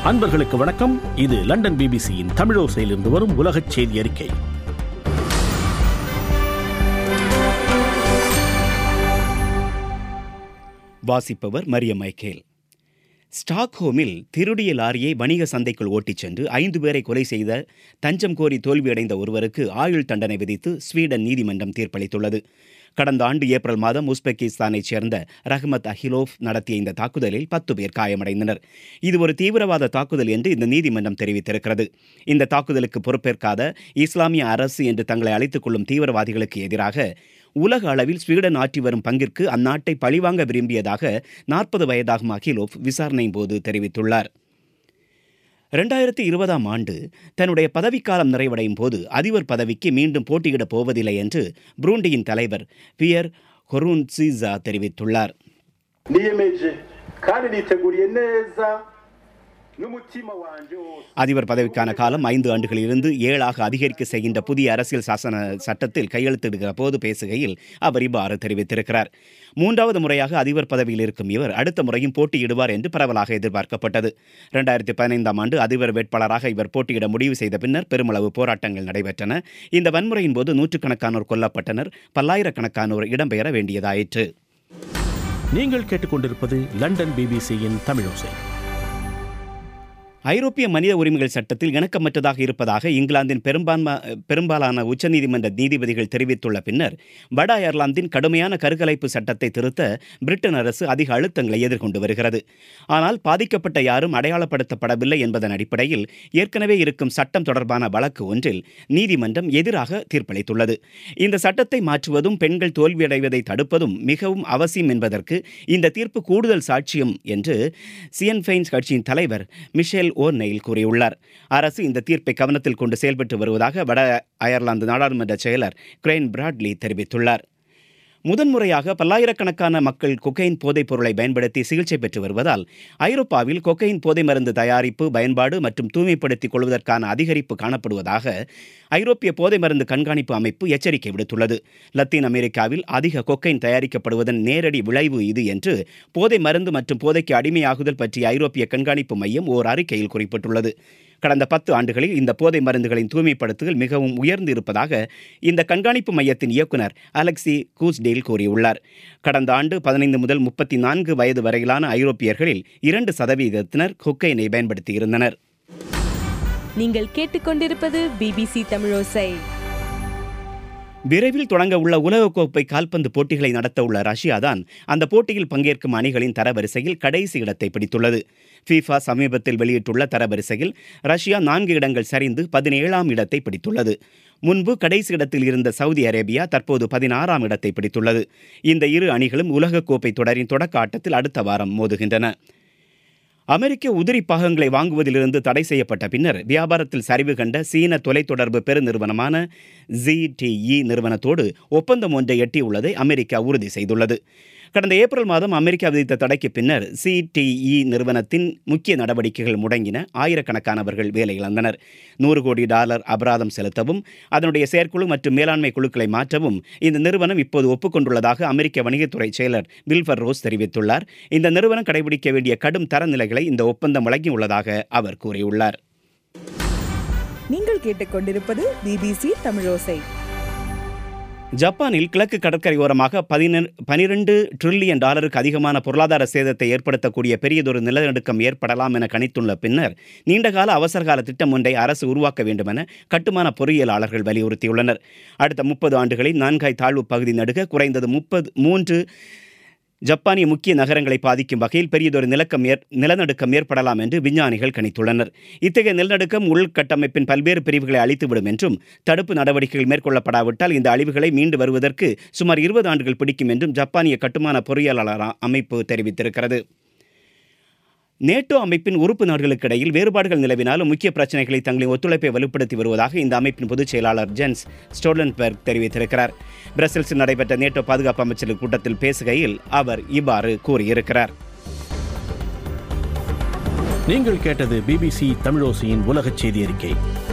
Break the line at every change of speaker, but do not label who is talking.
அன்பர்களுக்கு வணக்கம் இது லண்டன் பிபிசியின் தமிழோசையிலிருந்து வரும் உலகச் செய்தி அறிக்கை
வாசிப்பவர் மரிய மைக்கேல் ஸ்டாக்ஹோமில் திருடிய லாரியை வணிக சந்தைக்குள் ஓட்டிச் சென்று ஐந்து பேரை கொலை செய்த தஞ்சம் கோரி தோல்வியடைந்த ஒருவருக்கு ஆயுள் தண்டனை விதித்து ஸ்வீடன் நீதிமன்றம் தீர்ப்பளித்துள்ளது கடந்த ஆண்டு ஏப்ரல் மாதம் உஸ்பெகிஸ்தானைச் சேர்ந்த ரஹ்மத் அஹிலோஃப் நடத்திய இந்த தாக்குதலில் பத்து பேர் காயமடைந்தனர் இது ஒரு தீவிரவாத தாக்குதல் என்று இந்த நீதிமன்றம் தெரிவித்திருக்கிறது இந்த தாக்குதலுக்கு பொறுப்பேற்காத இஸ்லாமிய அரசு என்று தங்களை அழைத்துக் கொள்ளும் தீவிரவாதிகளுக்கு எதிராக உலக அளவில் ஸ்வீடன் ஆற்றி வரும் பங்கிற்கு அந்நாட்டை பழிவாங்க விரும்பியதாக நாற்பது வயதாகும் அகிலோஃப் விசாரணையின் போது தெரிவித்துள்ளார் ரெண்டாயிரத்தி இருபதாம் ஆண்டு தன்னுடைய பதவிக்காலம் நிறைவடையும் போது அதிபர் பதவிக்கு மீண்டும் போட்டியிடப் போவதில்லை என்று புரூண்டியின் தலைவர் பியர் ஹொருன்சிசா தெரிவித்துள்ளார்
niyemeje kandi niteguriye neza n'umutima wanje wose
அதிபர் பதவிக்கான காலம் ஐந்து ஆண்டுகளிலிருந்து ஏழாக அதிகரிக்க செய்கின்ற புதிய அரசியல் சாசன சட்டத்தில் கையெழுத்திடுகிற போது பேசுகையில் அவர் இவ்வாறு தெரிவித்திருக்கிறார் மூன்றாவது முறையாக அதிபர் பதவியில் இருக்கும் இவர் அடுத்த முறையும் போட்டியிடுவார் என்று பரவலாக எதிர்பார்க்கப்பட்டது ரெண்டாயிரத்தி பதினைந்தாம் ஆண்டு அதிபர் வேட்பாளராக இவர் போட்டியிட முடிவு செய்த பின்னர் பெருமளவு போராட்டங்கள் நடைபெற்றன இந்த வன்முறையின் போது நூற்றுக்கணக்கானோர் கொல்லப்பட்டனர் பல்லாயிரக்கணக்கானோர் இடம்பெயர வேண்டியதாயிற்று
நீங்கள் கேட்டுக்கொண்டிருப்பது லண்டன் பிபிசியின் தமிழோசை
ஐரோப்பிய மனித உரிமைகள் சட்டத்தில் இணக்கமற்றதாக இருப்பதாக இங்கிலாந்தின் பெரும்பான்மை பெரும்பாலான உச்சநீதிமன்ற நீதிபதிகள் தெரிவித்துள்ள பின்னர் வட அயர்லாந்தின் கடுமையான கருக்கலைப்பு சட்டத்தை திருத்த பிரிட்டன் அரசு அதிக அழுத்தங்களை எதிர்கொண்டு வருகிறது ஆனால் பாதிக்கப்பட்ட யாரும் அடையாளப்படுத்தப்படவில்லை என்பதன் அடிப்படையில் ஏற்கனவே இருக்கும் சட்டம் தொடர்பான வழக்கு ஒன்றில் நீதிமன்றம் எதிராக தீர்ப்பளித்துள்ளது இந்த சட்டத்தை மாற்றுவதும் பெண்கள் தோல்வியடைவதை தடுப்பதும் மிகவும் அவசியம் என்பதற்கு இந்த தீர்ப்பு கூடுதல் சாட்சியம் என்று சியன்ஃபைன்ஸ் கட்சியின் தலைவர் மிஷேல் ஓ நெயில் கூறியுள்ளார் அரசு இந்த தீர்ப்பை கவனத்தில் கொண்டு செயல்பட்டு வருவதாக வட அயர்லாந்து நாடாளுமன்ற செயலர் கிரேன் பிராட்லி தெரிவித்துள்ளார் முதன்முறையாக பல்லாயிரக்கணக்கான மக்கள் கொக்கைன் போதைப் பொருளை பயன்படுத்தி சிகிச்சை பெற்று வருவதால் ஐரோப்பாவில் கொக்கைன் போதை மருந்து தயாரிப்பு பயன்பாடு மற்றும் தூய்மைப்படுத்திக் கொள்வதற்கான அதிகரிப்பு காணப்படுவதாக ஐரோப்பிய போதை மருந்து கண்காணிப்பு அமைப்பு எச்சரிக்கை விடுத்துள்ளது லத்தீன் அமெரிக்காவில் அதிக கொக்கைன் தயாரிக்கப்படுவதன் நேரடி விளைவு இது என்று போதை மருந்து மற்றும் போதைக்கு அடிமையாகுதல் பற்றிய ஐரோப்பிய கண்காணிப்பு மையம் ஓர் அறிக்கையில் குறிப்பிட்டுள்ளது கடந்த பத்து ஆண்டுகளில் இந்த போதை மருந்துகளின் தூய்மைப்படுத்துதல் மிகவும் உயர்ந்து இருப்பதாக இந்த கண்காணிப்பு மையத்தின் இயக்குனர் அலெக்சி கூஸ்டேல் கூறியுள்ளார் கடந்த ஆண்டு பதினைந்து முதல் முப்பத்தி நான்கு வயது வரையிலான ஐரோப்பியர்களில் இரண்டு சதவீதத்தினர் கொக்கைனை பயன்படுத்தியிருந்தனர்
நீங்கள் கேட்டுக்கொண்டிருப்பது பிபிசி தமிழோசை
விரைவில் தொடங்க உள்ள உலகக்கோப்பை கால்பந்து போட்டிகளை நடத்த உள்ள ரஷ்யா தான் அந்த போட்டியில் பங்கேற்கும் அணிகளின் தரவரிசையில் கடைசி இடத்தை பிடித்துள்ளது ஃபீஃபா சமீபத்தில் வெளியிட்டுள்ள தரவரிசையில் ரஷ்யா நான்கு இடங்கள் சரிந்து பதினேழாம் இடத்தை பிடித்துள்ளது முன்பு கடைசி இடத்தில் இருந்த சவுதி அரேபியா தற்போது பதினாறாம் இடத்தை பிடித்துள்ளது இந்த இரு அணிகளும் உலகக்கோப்பை தொடரின் தொடக்க ஆட்டத்தில் அடுத்த வாரம் மோதுகின்றன அமெரிக்க உதிரி பாகங்களை வாங்குவதிலிருந்து தடை செய்யப்பட்ட பின்னர் வியாபாரத்தில் சரிவு கண்ட சீன தொலைத்தொடர்பு பெருநிறுவனமான ZTE நிறுவனத்தோடு ஒப்பந்தம் ஒன்றை எட்டியுள்ளதை அமெரிக்கா உறுதி செய்துள்ளது கடந்த ஏப்ரல் மாதம் அமெரிக்கா விதித்த தடைக்கு பின்னர் சிடிஇ நிறுவனத்தின் முக்கிய நடவடிக்கைகள் முடங்கின ஆயிரக்கணக்கானவர்கள் வேலை இழந்தனர் நூறு கோடி டாலர் அபராதம் செலுத்தவும் அதனுடைய செயற்குழு மற்றும் மேலாண்மை குழுக்களை மாற்றவும் இந்த நிறுவனம் இப்போது ஒப்புக்கொண்டுள்ளதாக அமெரிக்க வணிகத்துறை செயலர் வில்பர் ரோஸ் தெரிவித்துள்ளார் இந்த நிறுவனம் கடைபிடிக்க வேண்டிய கடும் தரநிலைகளை இந்த ஒப்பந்தம் வழங்கியுள்ளதாக அவர் கூறியுள்ளார்
நீங்கள் கேட்டுக்கொண்டிருப்பது பிபிசி தமிழோசை
ஜப்பானில் கிழக்கு கடற்கரையோரமாக பதினெண் பனிரெண்டு ட்ரில்லியன் டாலருக்கு அதிகமான பொருளாதார சேதத்தை ஏற்படுத்தக்கூடிய பெரியதொரு நிலநடுக்கம் ஏற்படலாம் என கணித்துள்ள பின்னர் நீண்டகால அவசரகால திட்டம் ஒன்றை அரசு உருவாக்க வேண்டுமென கட்டுமான பொறியியலாளர்கள் வலியுறுத்தியுள்ளனர் அடுத்த முப்பது ஆண்டுகளில் நான்காய் தாழ்வு பகுதி நடுக குறைந்தது முப்பது மூன்று ஜப்பானிய முக்கிய நகரங்களை பாதிக்கும் வகையில் பெரியதொரு நிலக்கம் ஏற் நிலநடுக்கம் ஏற்படலாம் என்று விஞ்ஞானிகள் கணித்துள்ளனர் இத்தகைய நிலநடுக்கம் உள்கட்டமைப்பின் பல்வேறு பிரிவுகளை அழித்துவிடும் என்றும் தடுப்பு நடவடிக்கைகள் மேற்கொள்ளப்படாவிட்டால் இந்த அழிவுகளை மீண்டு வருவதற்கு சுமார் இருபது ஆண்டுகள் பிடிக்கும் என்றும் ஜப்பானிய கட்டுமான பொறியாளர் அமைப்பு தெரிவித்திருக்கிறது நேட்டோ அமைப்பின் உறுப்பு நாடுகளுக்கு இடையில் வேறுபாடுகள் நிலவினாலும் முக்கிய பிரச்சனைகளை தங்களின் ஒத்துழைப்பை வலுப்படுத்தி வருவதாக இந்த அமைப்பின் பொதுச் செயலாளர் ஜென்ஸ் ஸ்டோலன்பெர்க் தெரிவித்திருக்கிறார் பிரசல்ஸில் நடைபெற்ற நேட்டோ பாதுகாப்பு அமைச்சர்கள் கூட்டத்தில் பேசுகையில் அவர் இவ்வாறு கூறியிருக்கிறார்
நீங்கள் கேட்டது பிபிசி தமிழோசையின் உலகச் செய்தி அறிக்கை